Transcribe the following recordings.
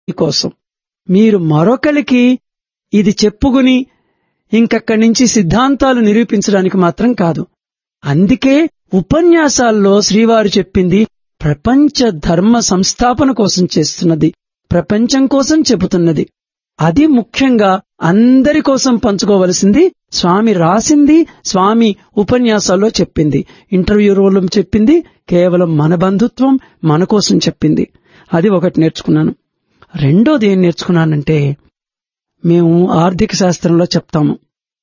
కోసం మీరు మరొకరికి ఇది చెప్పుకుని ఇంకక్కడి నుంచి సిద్ధాంతాలు నిరూపించడానికి మాత్రం కాదు అందుకే ఉపన్యాసాల్లో శ్రీవారు చెప్పింది ప్రపంచ ధర్మ సంస్థాపన కోసం చేస్తున్నది ప్రపంచం కోసం చెబుతున్నది అది ముఖ్యంగా అందరి కోసం పంచుకోవలసింది స్వామి రాసింది స్వామి ఉపన్యాసాల్లో చెప్పింది ఇంటర్వ్యూ రూలం చెప్పింది కేవలం మన బంధుత్వం మన కోసం చెప్పింది అది ఒకటి నేర్చుకున్నాను రెండోది ఏం నేర్చుకున్నానంటే మేము ఆర్థిక శాస్త్రంలో చెప్తాము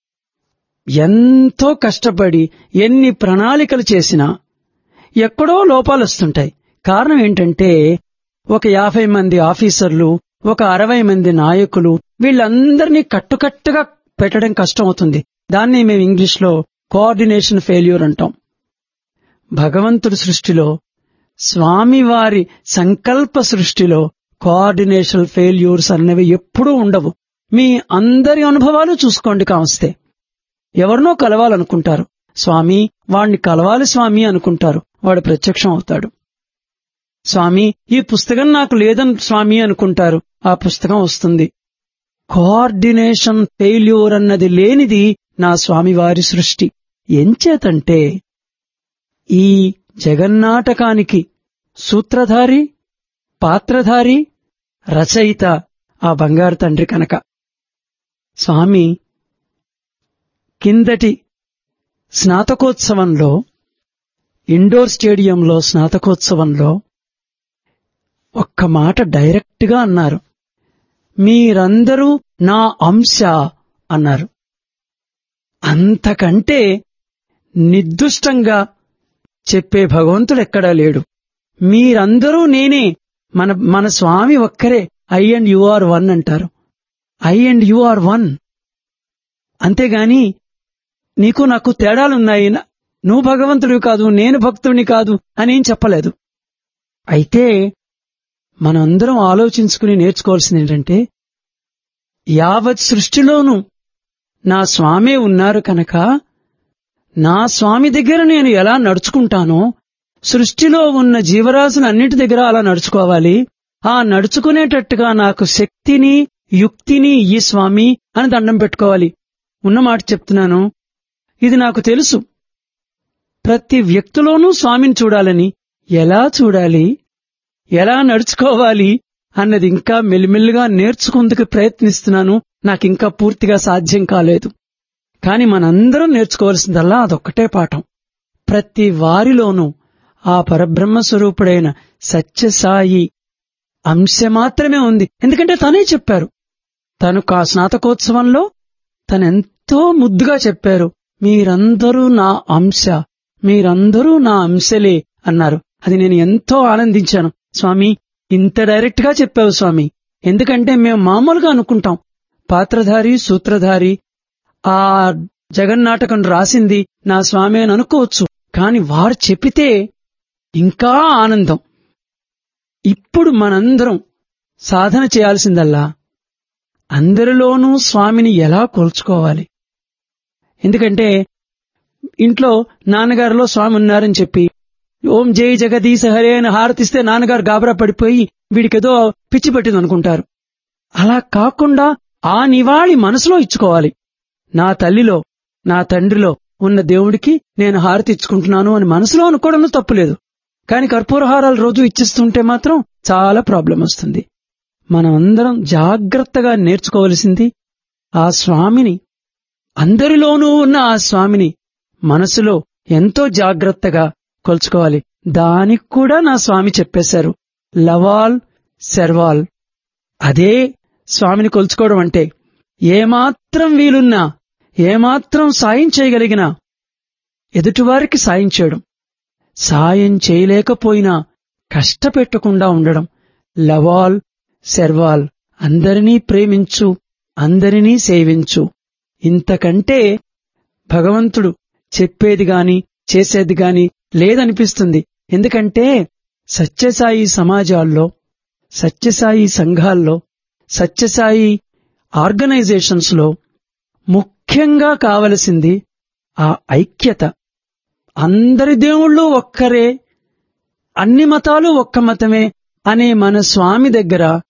ఎంతో కష్టపడి ఎన్ని ప్రణాళికలు చేసినా ఎక్కడో లోపాలు వస్తుంటాయి కారణం ఏంటంటే ఒక యాభై మంది ఆఫీసర్లు ఒక అరవై మంది నాయకులు వీళ్ళందరినీ కట్టుకట్టుగా పెట్టడం కష్టం అవుతుంది దాన్ని మేము ఇంగ్లీష్లో కోఆర్డినేషన్ ఫెయిల్యూర్ అంటాం భగవంతుడి సృష్టిలో స్వామివారి సంకల్ప సృష్టిలో కోఆర్డినేషన్ ఫెయిల్యూర్స్ అనేవి ఎప్పుడూ ఉండవు మీ అందరి అనుభవాలు చూసుకోండి కావస్తే ఎవరినో కలవాలనుకుంటారు స్వామి వాణ్ణి కలవాలి స్వామి అనుకుంటారు వాడు ప్రత్యక్షం అవుతాడు స్వామి ఈ పుస్తకం నాకు లేదని స్వామి అనుకుంటారు ఆ పుస్తకం వస్తుంది కోఆర్డినేషన్ ఫెయిల్యూర్ అన్నది లేనిది నా స్వామివారి సృష్టి ఎంచేతంటే ఈ జగన్నాటకానికి సూత్రధారి పాత్రధారి రచయిత ఆ బంగారు తండ్రి కనుక స్వామి కిందటి స్నాతకోత్సవంలో ఇండోర్ స్టేడియంలో స్నాతకోత్సవంలో ఒక్క మాట డైరెక్ట్గా అన్నారు మీరందరూ నా అంశ అన్నారు అంతకంటే నిర్దుష్టంగా చెప్పే భగవంతుడు ఎక్కడా లేడు మీరందరూ నేనే మన మన స్వామి ఒక్కరే I and you are one అంటారు I and you are one అంతేగాని నీకు నాకు తేడాలున్నాయి నువ్వు భగవంతుడివి కాదు నేను భక్తుడిని కాదు అని ఏం చెప్పలేదు అయితే మనందరం ఆలోచించుకుని నేర్చుకోవాల్సింది ఏంటంటే యావత్ సృష్టిలోనూ నా స్వామే ఉన్నారు కనుక నా స్వామి దగ్గర నేను ఎలా నడుచుకుంటానో సృష్టిలో ఉన్న జీవరాశులు అన్నిటి దగ్గర అలా నడుచుకోవాలి ఆ నడుచుకునేటట్టుగా నాకు శక్తిని యుక్తిని ఈ స్వామి అని దండం పెట్టుకోవాలి ఉన్న మాట చెప్తున్నాను ఇది నాకు తెలుసు ప్రతి వ్యక్తిలోనూ స్వామిని చూడాలని ఎలా చూడాలి ఎలా నడుచుకోవాలి అన్నది ఇంకా మెల్లిమెల్లిగా నేర్చుకుందుకు ప్రయత్నిస్తున్నాను నాకింకా పూర్తిగా సాధ్యం కాలేదు కాని మనందరం నేర్చుకోవాల్సిందల్లా అదొక్కటే పాఠం ప్రతి వారిలోనూ ఆ పరబ్రహ్మ స్వరూపుడైన సత్యసాయి అంశ మాత్రమే ఉంది ఎందుకంటే తనే చెప్పారు తను ఆ స్నాతకోత్సవంలో తనెంతో ముద్దుగా చెప్పారు మీరందరూ నా అంశ మీరందరూ నా అంశలే అన్నారు అది నేను ఎంతో ఆనందించాను స్వామి ఇంత డైరెక్ట్ గా చెప్పావు స్వామి ఎందుకంటే మేము మామూలుగా అనుకుంటాం పాత్రధారి సూత్రధారి ఆ జగన్నాటకం రాసింది నా స్వామి అని అనుకోవచ్చు కాని వారు చెప్పితే ఇంకా ఆనందం ఇప్పుడు మనందరం సాధన చేయాల్సిందల్లా అందరిలోనూ స్వామిని ఎలా కొల్చుకోవాలి ఎందుకంటే ఇంట్లో నాన్నగారిలో స్వామి ఉన్నారని చెప్పి ఓం జై జగదీశ హరే అని హారతిస్తే నాన్నగారు గాబరా పడిపోయి వీడికేదో పిచ్చి పట్టింది అనుకుంటారు అలా కాకుండా ఆ నివాళి మనసులో ఇచ్చుకోవాలి నా తల్లిలో నా తండ్రిలో ఉన్న దేవుడికి నేను హారతి ఇచ్చుకుంటున్నాను అని మనసులో అనుకోవడంలో తప్పులేదు కాని కర్పూరహారాలు రోజు ఇచ్చిస్తుంటే మాత్రం చాలా ప్రాబ్లం వస్తుంది మనం అందరం జాగ్రత్తగా నేర్చుకోవలసింది ఆ స్వామిని అందరిలోనూ ఉన్న ఆ స్వామిని మనసులో ఎంతో జాగ్రత్తగా కొలుచుకోవాలి దానికి కూడా నా స్వామి చెప్పేశారు లవాల్ సెర్వాల్ అదే స్వామిని కొలుచుకోవడం అంటే ఏమాత్రం వీలున్నా ఏమాత్రం సాయం చేయగలిగినా ఎదుటివారికి సాయం చేయడం సాయం చేయలేకపోయినా కష్టపెట్టకుండా ఉండడం లవాల్ సెర్వాల్ అందరినీ ప్రేమించు అందరినీ సేవించు ఇంతకంటే భగవంతుడు చెప్పేది గాని చేసేది గాని లేదనిపిస్తుంది ఎందుకంటే సత్యసాయి సమాజాల్లో సత్యసాయి సంఘాల్లో సత్యసాయి ఆర్గనైజేషన్స్ లో ముఖ్యంగా కావలసింది ఆ ఐక్యత అందరి దేవుళ్ళు ఒక్కరే అన్ని మతాలు ఒక్క మతమే అనే మన స్వామి దగ్గర